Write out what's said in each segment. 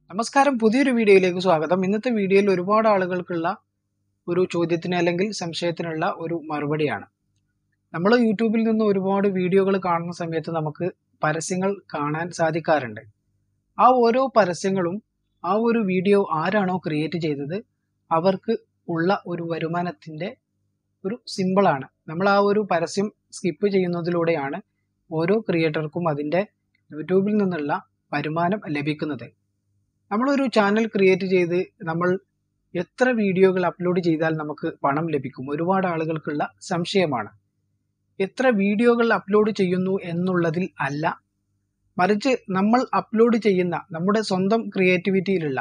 നമസ്കാരം പുതിയൊരു വീഡിയോയിലേക്ക് സ്വാഗതം ഇന്നത്തെ വീഡിയോയിൽ ഒരുപാട് ആളുകൾക്കുള്ള ഒരു ചോദ്യത്തിന് അല്ലെങ്കിൽ സംശയത്തിനുള്ള ഒരു മറുപടിയാണ് നമ്മൾ യൂട്യൂബിൽ നിന്ന് ഒരുപാട് വീഡിയോകൾ കാണുന്ന സമയത്ത് നമുക്ക് പരസ്യങ്ങൾ കാണാൻ സാധിക്കാറുണ്ട് ആ ഓരോ പരസ്യങ്ങളും ആ ഒരു വീഡിയോ ആരാണോ ക്രിയേറ്റ് ചെയ്തത് അവർക്ക് ഉള്ള ഒരു വരുമാനത്തിൻ്റെ ഒരു സിമ്പിളാണ് നമ്മൾ ആ ഒരു പരസ്യം സ്കിപ്പ് ചെയ്യുന്നതിലൂടെയാണ് ഓരോ ക്രിയേറ്റർക്കും അതിൻ്റെ യൂട്യൂബിൽ നിന്നുള്ള വരുമാനം ലഭിക്കുന്നത് നമ്മളൊരു ചാനൽ ക്രിയേറ്റ് ചെയ്ത് നമ്മൾ എത്ര വീഡിയോകൾ അപ്ലോഡ് ചെയ്താൽ നമുക്ക് പണം ലഭിക്കും ഒരുപാട് ആളുകൾക്കുള്ള സംശയമാണ് എത്ര വീഡിയോകൾ അപ്ലോഡ് ചെയ്യുന്നു എന്നുള്ളതിൽ അല്ല മറിച്ച് നമ്മൾ അപ്ലോഡ് ചെയ്യുന്ന നമ്മുടെ സ്വന്തം ക്രിയേറ്റിവിറ്റിയിലുള്ള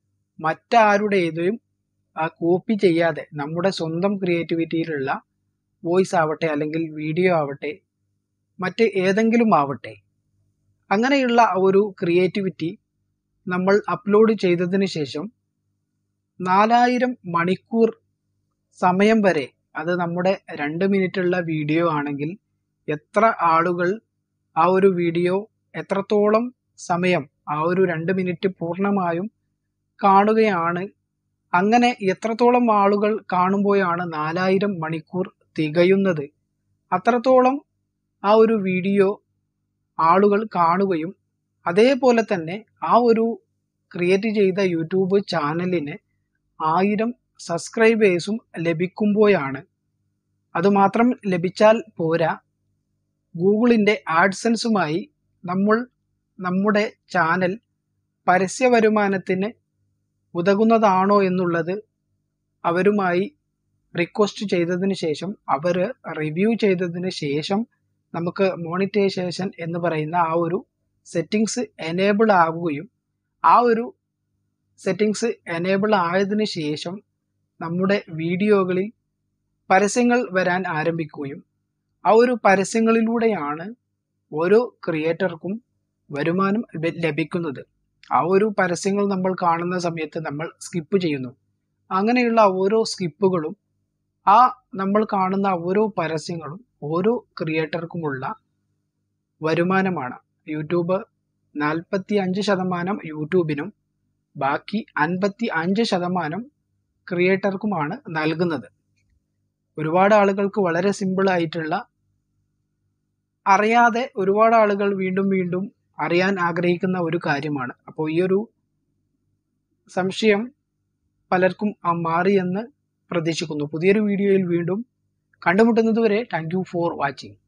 മറ്റാരുടേതും ആ കോപ്പി ചെയ്യാതെ നമ്മുടെ സ്വന്തം ക്രിയേറ്റിവിറ്റിയിലുള്ള വോയിസ് ആവട്ടെ അല്ലെങ്കിൽ വീഡിയോ ആവട്ടെ മറ്റ് ഏതെങ്കിലും ആവട്ടെ അങ്ങനെയുള്ള ഒരു ക്രിയേറ്റിവിറ്റി നമ്മൾ അപ്ലോഡ് ചെയ്തതിന് ശേഷം നാലായിരം മണിക്കൂർ സമയം വരെ അത് നമ്മുടെ രണ്ട് മിനിറ്റുള്ള വീഡിയോ ആണെങ്കിൽ എത്ര ആളുകൾ ആ ഒരു വീഡിയോ എത്രത്തോളം സമയം ആ ഒരു രണ്ട് മിനിറ്റ് പൂർണ്ണമായും കാണുകയാണ് അങ്ങനെ എത്രത്തോളം ആളുകൾ കാണുമ്പോഴാണ് നാലായിരം മണിക്കൂർ തികയുന്നത് അത്രത്തോളം ആ ഒരു വീഡിയോ ആളുകൾ കാണുകയും അതേപോലെ തന്നെ ആ ഒരു ക്രിയേറ്റ് ചെയ്ത യൂട്യൂബ് ചാനലിന് ആയിരം സബ്സ്ക്രൈബേഴ്സും ലഭിക്കുമ്പോഴാണ് അതുമാത്രം ലഭിച്ചാൽ പോരാ ഗൂഗിളിൻ്റെ ആഡ്സൻസുമായി നമ്മൾ നമ്മുടെ ചാനൽ പരസ്യ വരുമാനത്തിന് ഉതകുന്നതാണോ എന്നുള്ളത് അവരുമായി റിക്വസ്റ്റ് ചെയ്തതിന് ശേഷം അവർ റിവ്യൂ ചെയ്തതിന് ശേഷം നമുക്ക് മോണിറ്റൈസേഷൻ എന്ന് പറയുന്ന ആ ഒരു സെറ്റിങ്സ് എനേബിൾ ആകുകയും ആ ഒരു സെറ്റിങ്സ് എനേബിൾ ആയതിനു ശേഷം നമ്മുടെ വീഡിയോകളിൽ പരസ്യങ്ങൾ വരാൻ ആരംഭിക്കുകയും ആ ഒരു പരസ്യങ്ങളിലൂടെയാണ് ഓരോ ക്രിയേറ്റർക്കും വരുമാനം ലഭിക്കുന്നത് ആ ഒരു പരസ്യങ്ങൾ നമ്മൾ കാണുന്ന സമയത്ത് നമ്മൾ സ്കിപ്പ് ചെയ്യുന്നു അങ്ങനെയുള്ള ഓരോ സ്കിപ്പുകളും ആ നമ്മൾ കാണുന്ന ഓരോ പരസ്യങ്ങളും ഓരോ ക്രിയേറ്റർക്കുമുള്ള വരുമാനമാണ് യൂട്യൂബ് നാൽപ്പത്തി അഞ്ച് ശതമാനം യൂട്യൂബിനും ബാക്കി അൻപത്തി അഞ്ച് ശതമാനം ക്രിയേറ്റർക്കുമാണ് നൽകുന്നത് ഒരുപാട് ആളുകൾക്ക് വളരെ സിമ്പിൾ ആയിട്ടുള്ള അറിയാതെ ഒരുപാട് ആളുകൾ വീണ്ടും വീണ്ടും അറിയാൻ ആഗ്രഹിക്കുന്ന ഒരു കാര്യമാണ് അപ്പോൾ ഈ ഒരു സംശയം പലർക്കും ആ മാറിയെന്ന് പ്രതീക്ഷിക്കുന്നു പുതിയൊരു വീഡിയോയിൽ വീണ്ടും കണ്ടുമുട്ടുന്നത് വരെ താങ്ക് യു ഫോർ വാച്ചിങ്